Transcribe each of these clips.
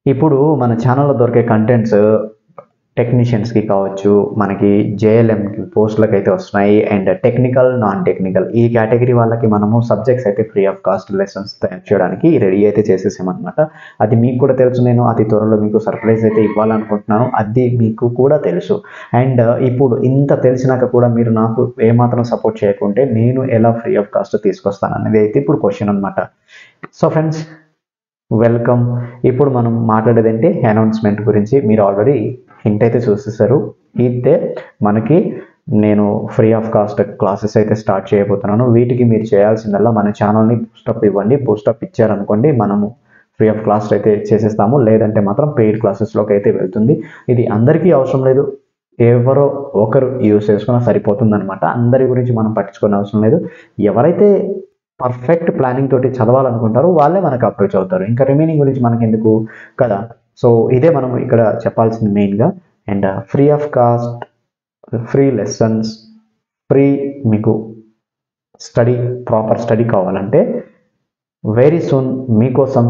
ఇప్పుడు మన ఛానల్లో దొరికే కంటెంట్స్ టెక్నీషియన్స్కి కావచ్చు మనకి జేఎల్ఎంకి పోస్టులకు అయితే వస్తున్నాయి అండ్ టెక్నికల్ నాన్ టెక్నికల్ ఈ కేటగిరీ వాళ్ళకి మనము సబ్జెక్ట్స్ అయితే ఫ్రీ ఆఫ్ కాస్ట్ లెసన్స్ తయారు చేయడానికి రెడీ అయితే చేసేసామన్నమాట అది మీకు కూడా తెలుసు నేను అతి త్వరలో మీకు సర్ప్రైజ్ అయితే ఇవ్వాలనుకుంటున్నాను అది మీకు కూడా తెలుసు అండ్ ఇప్పుడు ఇంత తెలిసినాక కూడా మీరు నాకు ఏమాత్రం సపోర్ట్ చేయకుంటే నేను ఎలా ఫ్రీ ఆఫ్ కాస్ట్ తీసుకొస్తాను అనేది అయితే ఇప్పుడు క్వశ్చన్ అనమాట సో ఫ్రెండ్స్ వెల్కమ్ ఇప్పుడు మనం మాట్లాడేది ఏంటి అనౌన్స్మెంట్ గురించి మీరు ఆల్రెడీ హింట్ అయితే చూసేసారు ఇదే మనకి నేను ఫ్రీ ఆఫ్ కాస్ట్ క్లాసెస్ అయితే స్టార్ట్ చేయబోతున్నాను వీటికి మీరు చేయాల్సిందల్లా మన ఛానల్ని బూస్టప్ ఇవ్వండి బూస్టప్ ఇచ్చారనుకోండి మనము ఫ్రీ ఆఫ్ క్లాస్ అయితే చేసేస్తాము లేదంటే మాత్రం పెయిడ్ క్లాసెస్లోకి అయితే వెళ్తుంది ఇది అందరికీ అవసరం లేదు ఎవరో ఒకరు యూస్ చేసుకున్నా సరిపోతుంది అనమాట అందరి గురించి మనం పట్టించుకునే అవసరం లేదు ఎవరైతే పర్ఫెక్ట్ ప్లానింగ్ తోటి చదవాలనుకుంటారో వాళ్ళే మనకు అప్రోచ్ అవుతారు ఇంకా రిమైనింగ్ గురించి మనకి ఎందుకు కదా సో ఇదే మనం ఇక్కడ చెప్పాల్సింది మెయిన్గా and free of cost free lessons free మీకు స్టడీ ప్రాపర్ స్టడీ కావాలంటే వెరీ సూన్ మీకోసం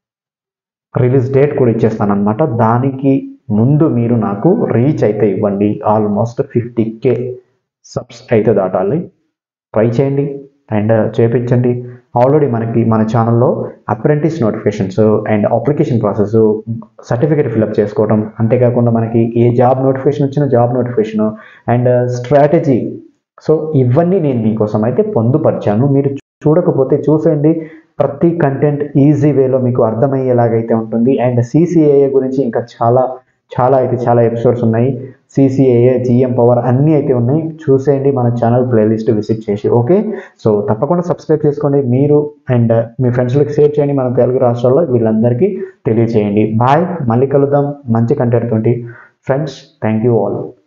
రిలీజ్ డేట్ కూడా ఇచ్చేస్తాను అనమాట దానికి ముందు మీరు నాకు రీచ్ అయితే ఇవ్వండి ఆల్మోస్ట్ ఫిఫ్టీ కే సబ్స్ అయితే దాటాలి ట్రై చేయండి అండ్ చేపించండి ఆల్రెడీ మనకి మన ఛానల్లో apprentice notifications and application process certificate fill up చేసుకోవడం అంతేకాకుండా మనకి ఏ జాబ్ నోటిఫికేషన్ వచ్చినా job notification and strategy so ఇవన్నీ నేను మీకోసం అయితే పొందుపరిచాను మీరు చూడకపోతే చూసేయండి ప్రతి కంటెంట్ ఈజీ వేలో మీకు అర్థమయ్యేలాగైతే ఉంటుంది అండ్ సిసిఏఏ గురించి ఇంకా చాలా చాలా అయితే చాలా ఎపిసోడ్స్ ఉన్నాయి సిసిఏఏ జిఎం పవర్ అన్నీ అయితే ఉన్నాయి చూసేయండి మన ఛానల్ ప్లేలిస్ట్ విజిట్ చేసి ఓకే సో తప్పకుండా సబ్స్క్రైబ్ చేసుకోండి మీరు అండ్ మీ ఫ్రెండ్స్లకు షేర్ చేయండి మన తెలుగు రాష్ట్రాల్లో వీళ్ళందరికీ తెలియజేయండి బాయ్ మళ్ళీ కలుద్దాం మంచి కంటెంట్ తోటి ఫ్రెండ్స్ థ్యాంక్ యూ ఆల్